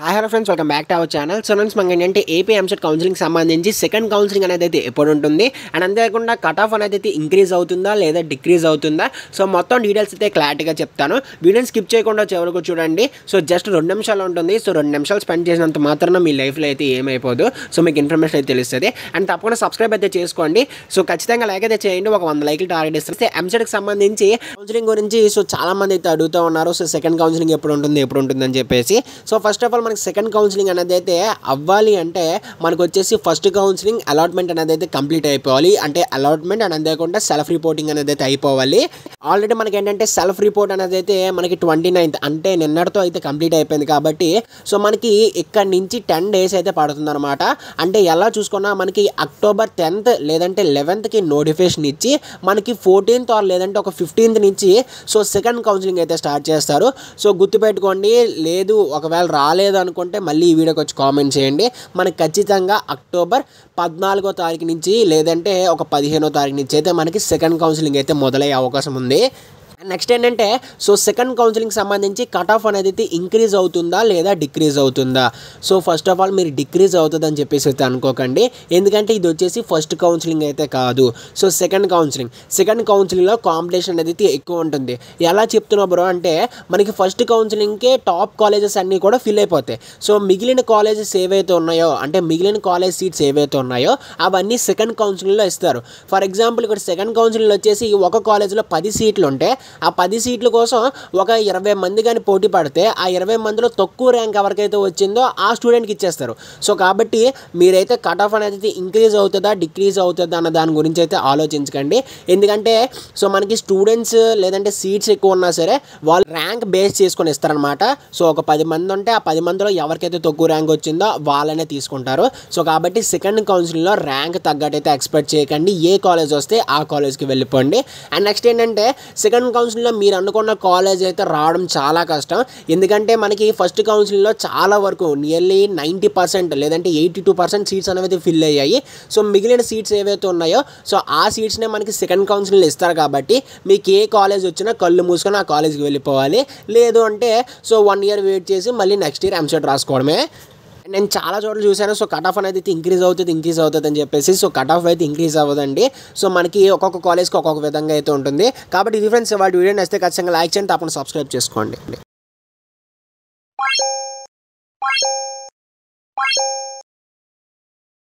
hi hello friends welcome back to our channel so friends మనకి ఏంటంటే AP EAMCET counselling సంబంధించి second counselling అనేది అయితే ఎప్పుడు ఉంటుంది అండ్ అంతేకాకుండా కట్ ఆఫ్ అనేది అయితే ఇంక్రీజ్ అవుతుందా లేదా డిక్రీజ్ అవుతుందా సో మొత్తం డీటెయిల్స్ అయితే క్లారిటీగా చెప్తాను వీడియోని స్కిప్ చేయకుండా చివరకు చూడండి సో జస్ట్ రెండు నిమిషాలు ఉంటుంది సో రెండు నిమిషాలు స్పెండ్ చేసినంత మాత్రాన మీ లైఫ్లో అయితే ఏమైపోదు సో మీకు ఇన్ఫర్మేషన్ అయితే తెలుస్తుంది అండ్ తప్పకుండా సబ్స్క్రైబ్ అయితే చేసుకోండి సో ఖచ్చితంగా లైక్ అయితే చేయండి ఒక వంద లైక్లు టార్గెట్ ఇస్తే ఎంసెట్కి సంబంధించి కౌన్సిలింగ్ గురించి సో చాలా మంది అయితే అడుగుతూ ఉన్నారు సో సెకండ్ కౌన్సిలింగ్ ఎప్పుడు ఉంటుంది ఎప్పుడు ఉంటుంది అని చెప్పేసి సో ఫస్ట్ ఆఫ్ ఆల్ మనకి సెకండ్ కౌన్సిలింగ్ అనేది అయితే అవ్వాలి అంటే మనకు వచ్చేసి ఫస్ట్ కౌన్సిలింగ్ అలాట్మెంట్ అనేది అయితే కంప్లీట్ అయిపోవాలి అంటే అలాట్మెంట్ అండ్ అంతేకాకుండా సెల్ఫ్ రిపోర్టింగ్ అనేది అయితే అయిపోవాలి ఆల్రెడీ మనకి ఏంటంటే సెల్ఫ్ రిపోర్ట్ అనేది అయితే మనకి ట్వంటీ నైన్త్ అంటే నిన్నటితో అయితే కంప్లీట్ అయిపోయింది కాబట్టి సో మనకి ఇక్కడ నుంచి టెన్ డేస్ అయితే పడుతుంది అనమాట అంటే ఎలా చూసుకున్నా మనకి అక్టోబర్ టెన్త్ లేదంటే లెవెన్త్కి నోటిఫికేషన్ ఇచ్చి మనకి ఫోర్టీన్త్ ఆర్ లేదంటే ఒక ఫిఫ్టీన్త్ నుంచి సో సెకండ్ కౌన్సిలింగ్ అయితే స్టార్ట్ చేస్తారు సో గుర్తుపెట్టుకోండి లేదు ఒకవేళ రాలేదు అనుకుంటే మళ్ళీ ఈ వీడియోకి వచ్చి కామెంట్ చేయండి మనకి ఖచ్చితంగా అక్టోబర్ పద్నాలుగో తారీఖు నుంచి లేదంటే ఒక పదిహేనో తారీఖు నుంచి అయితే మనకి సెకండ్ కౌన్సిలింగ్ అయితే మొదలయ్యే అవకాశం ఉంది నెక్స్ట్ ఏంటంటే సో సెకండ్ కౌన్సిలింగ్ సంబంధించి కట్ ఆఫ్ అనేది అయితే ఇంక్రీజ్ అవుతుందా లేదా డిక్రీజ్ అవుతుందా సో ఫస్ట్ ఆఫ్ ఆల్ మీరు డిక్రీజ్ అవుతుందని చెప్పేసి అయితే అనుకోకండి ఎందుకంటే ఇది వచ్చేసి ఫస్ట్ కౌన్సిలింగ్ అయితే కాదు సో సెకండ్ కౌన్సిలింగ్ సెకండ్ కౌన్సిలింగ్లో కాంపిటీషన్ అనేది అయితే ఎక్కువ ఉంటుంది ఎలా చెప్తున్నా బ్రో అంటే మనకి ఫస్ట్ కౌన్సిలింగ్కే టాప్ కాలేజెస్ అన్నీ కూడా ఫిల్ అయిపోతాయి సో మిగిలిన కాలేజెస్ ఏవైతే ఉన్నాయో అంటే మిగిలిన కాలేజ్ సీట్స్ ఏవైతే ఉన్నాయో అవన్నీ సెకండ్ కౌన్సిలింగ్లో ఇస్తారు ఫర్ ఎగ్జాంపుల్ ఇక్కడ సెకండ్ కౌన్సిలింగ్ వచ్చేసి ఒక కాలేజ్లో పది సీట్లు ఉంటే ఆ పది సీట్ల కోసం ఒక ఇరవై మంది కానీ పోటీ పడితే ఆ ఇరవై మందిలో తక్కువ ర్యాంక్ ఎవరికైతే వచ్చిందో ఆ స్టూడెంట్కి ఇచ్చేస్తారు సో కాబట్టి మీరైతే కట్ ఆఫ్ అనేది ఇంక్రీజ్ అవుతుందా డిక్రీజ్ అవుతుందా అన్న దాని గురించి అయితే ఆలోచించకండి ఎందుకంటే సో మనకి స్టూడెంట్స్ లేదంటే సీట్స్ ఎక్కువ ఉన్నా సరే వాళ్ళు ర్యాంక్ బేస్ చేసుకొని ఇస్తారనమాట సో ఒక పది మంది ఉంటే ఆ పది మందిలో ఎవరికైతే తక్కువ ర్యాంక్ వచ్చిందో వాళ్ళనే తీసుకుంటారు సో కాబట్టి సెకండ్ కౌన్సిలింగ్లో ర్యాంక్ తగ్గట్టయితే ఎక్స్పెక్ట్ చేయకండి ఏ కాలేజ్ వస్తే ఆ కాలేజ్కి వెళ్ళిపోండి అండ్ నెక్స్ట్ ఏంటంటే సెకండ్ కౌన్సిలింగ్లో మీరు అనుకున్న కాలేజ్ అయితే రావడం చాలా కష్టం ఎందుకంటే మనకి ఫస్ట్ కౌన్సిలింగ్లో చాలా వరకు నియర్లీ నైంటీ పర్సెంట్ లేదంటే ఎయిటీ టూ పర్సెంట్ సీట్స్ అనేవి ఫిల్ అయ్యాయి సో మిగిలిన సీట్స్ ఏవైతే ఉన్నాయో సో ఆ సీట్స్నే మనకి సెకండ్ కౌన్సిలింగ్లో ఇస్తారు కాబట్టి మీకు ఏ కాలేజ్ వచ్చినా కళ్ళు మూసుకొని ఆ కాలేజ్కి వెళ్ళిపోవాలి లేదు అంటే సో వన్ ఇయర్ వెయిట్ చేసి మళ్ళీ నెక్స్ట్ ఇయర్ ఎంసెట్ రాసుకోవడమే నేను చాలా చోట్ల చూశాను సో కట్ ఆఫ్ అనేది అయితే ఇంక్రీజ్ అవుతుంది ఇంక్రీజ్ అవుతుంది అని చెప్పేసి సో కట్ ఆఫ్ అయితే ఇంక్రీజ్ అవ్వదండి సో మనకి ఒక్కొక్క కాలేజ్కి ఒక్కొక్క విధంగా అయితే ఉంటుంది కాబట్టి ఇది ఫ్రెండ్స్ వాటి వీడియో నచ్చితే ఖచ్చితంగా లైక్ చేయండి తప్పకుండా సబ్స్క్రైబ్ చేసుకోండి